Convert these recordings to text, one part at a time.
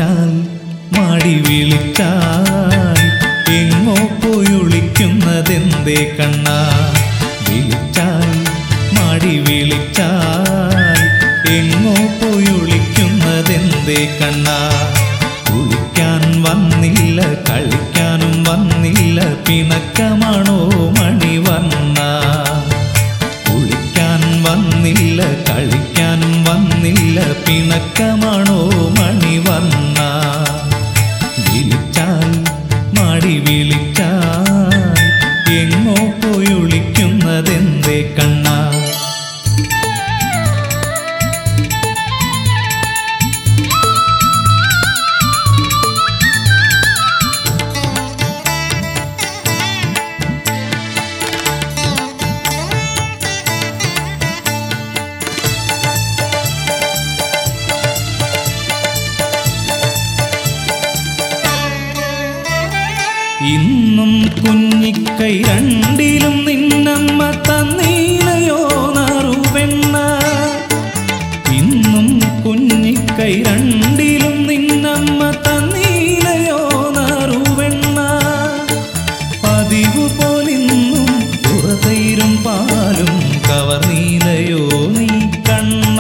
വിളിച്ചാൽ മാടി വിളിച്ചാൽ എങ്ങോ പോയി ഒളിക്കുന്നതെന്തേ കണ്ണ വിളിച്ചാൽ മാടി വിളിച്ചാൽ എങ്ങോ പോയി ഒളിക്കുന്നതെന്തേ കണ്ണ കുളിക്കാൻ വന്നില്ല കളിക്കാനും വന്നില്ല പിണക്കമാണോ മണിവർണ്ണ കുളിക്കാൻ വന്നില്ല കളിക്കാനും വന്നില്ല പിണക്കമാണോ മണിവർണ്ണ വിളിച്ചാൽ മാടി വിളിച്ചാൽ എങ്ങോ പോയി ഒളിക്കുന്നതെന്തേ കണ്ണ ഇന്നും കുഞ്ഞിക്കൈ രണ്ടിലും നിന്നമ്മ തന്നീലയോ നറുവെണ്ണ ഇന്നും കുഞ്ഞിക്കൈ രണ്ടിലും നിന്നമ്മ തന്നീലയോ നറുവെണ്ണ പതിവ് പോലിന്നും പുറതൈരും പാലും കവർനീലയോ നീ കണ്ണ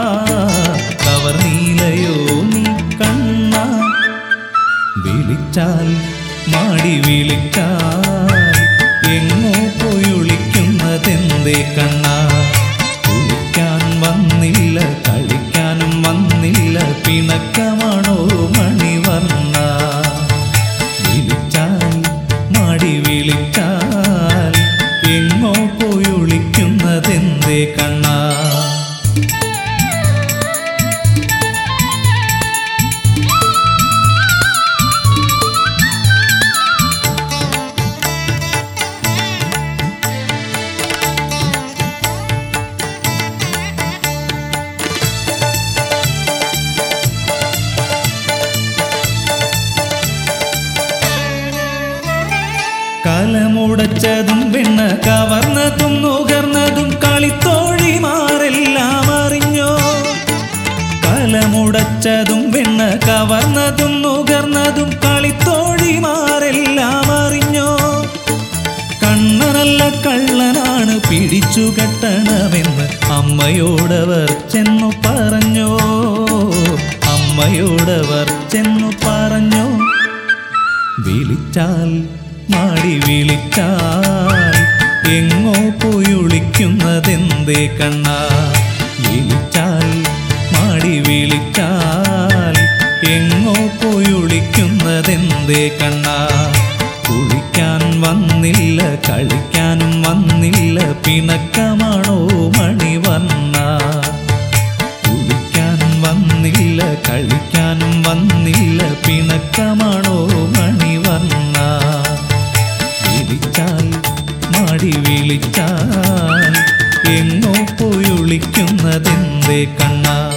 കവർനീലയോ നീ കണ്ണ വിളിച്ചാൽ മാടി വിളിച്ചാൽ എങ്ങോ പോയി ഒളിക്കുന്നതെന്തേ കണ്ണ കുളിക്കാൻ വന്നില്ല കളിക്കാനും വന്നില്ല പിണക്കമാണോ മണിവർണ്ണ വിളിച്ചാൽ മാടി വിളിച്ചാൽ എങ്ങോ പോയി ഒളിക്കുന്നതെന്തേ കണ്ണ കലമുടച്ചതും വെണ്ണ കവർന്നതും നുകർന്നതും കളിത്തോഴിമാരെല്ലാം അറിഞ്ഞോ കലമുടച്ചതും വെണ്ണ കവർന്നതും നുകർന്നതും കളിത്തോഴിമാരെല്ലാം അറിഞ്ഞോ കണ്ണനല്ല കള്ളനാണ് പിടിച്ചു കെട്ടണമെന്ന് അമ്മയോടവർ ചെന്നു പറഞ്ഞോ അമ്മയോടവർ ചെന്നു പറഞ്ഞോ വിളിച്ചാൽ മാടി വിളിച്ചാൽ എങ്ങോ പോയി ഒളിക്കുന്നതെന്തേ കണ്ണ വിളിച്ചാൽ മാടി വിളിച്ചാൽ എങ്ങോ പോയി ഒളിക്കുന്നതെന്തേ കണ്ണ കുളിക്കാൻ വന്നില്ല കളിക്കാനും വന്നില്ല പിണക്കമാണോ മണിവർണ്ണ കുളിക്കാൻ വന്നില്ല കളിക്കാനും വന്നില്ല പിണക്കമാണോ മണിവർണ്ണ വിളിച്ചാൽ മാടി വിളിച്ചാൽ എങ്ങോ പോയി ഒളിക്കുന്നതെന്തേ കണ്ണ